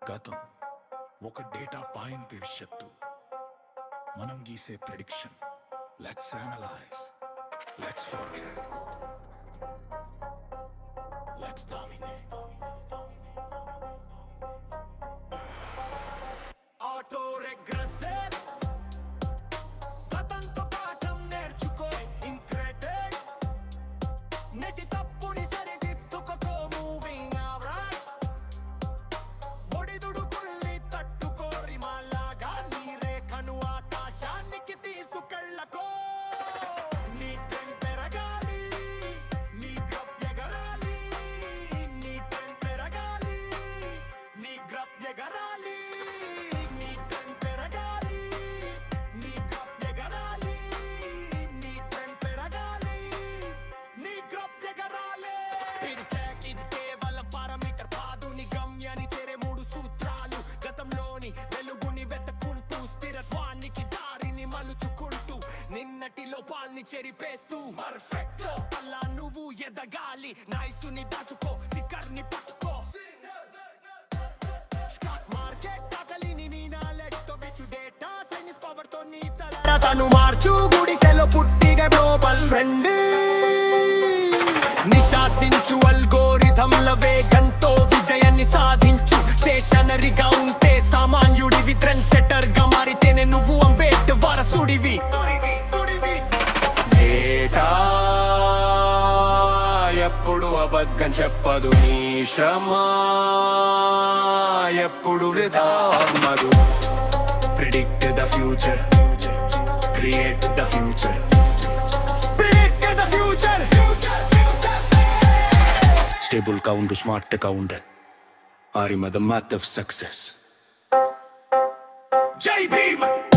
గతం ఒక data point భవిష్యత్తు మనం గీసే prediction let's analyse let's forecast let's dominate auto regressor గతంతో పాఠం నేర్చుకో ఇంక్రెడిట్ నెటి తప్పుని సరిదిద్దుకో మూవింగ్ యావరేజ్ ఒడిదుడుకుల్ని తట్టుకోరి మాలాగా నీ రేఖను ఆకాశానికి తీసుకెళ్ళకో నీ ట్రెండ్ పెరగాలి నీ గ్రప్ ఎగరాలి నీ ట్రెండ్ పెరగాలి నీ గ్రప్ ఎగరాలి నీ ట్రెండ్ పెరగాలి నీ గ్రప్ ఎగరాలి నీ ట్రెండ్ పెరగాలి నీ గ్రప్ ఎగరాలి పిరికాక్ ఇది కేవలం పారామీటర్ కాదు నీ గమ్యాన్ని చేరే మూడు సూత్రాలు గతంలోని వెలుగుని వెతుకుంటూ స్థిరత్వానికి దారిని మలుచుకుంటూ నిన్నటి లోపాల్ని చెరిపేస్తూ పర్ఫెక్ట్ అలా నువ్వు ఎదగాలి నైసుని దాటుకో సిక్కర్ని పట్టుకో స్టాక్ మార్కెట్ ఆకలిని నీ నాలెడ్జ్ తో బిచ్చు డేటా సైన్స్ పవర్ తో నీ తల తను మార్చు గుడిసెలో పుట్టిన గ్లోబల్ ఫ్రెండ్ నిశాసించు అల్గోరిథంల వేగంతో విజయాన్ని సాధించు స్టేషనరీగా ఉంటే సామాన్యుడివి ట్రెండ్ సెటర్ గా మారితేనే నువ్వు అంబేట్ వారసుడివి డేటా ఎప్పుడు అబద్ధం చెప్పదు నీషమా ఎప్పుడు వృధా అమ్మదు predict the future create the future predict the future stable గా ఉండు స్మార్ట్ గా ఉండు ఆరిమ ద మ్యాథ్ ఆఫ్ సక్సెస్ జై భీమ్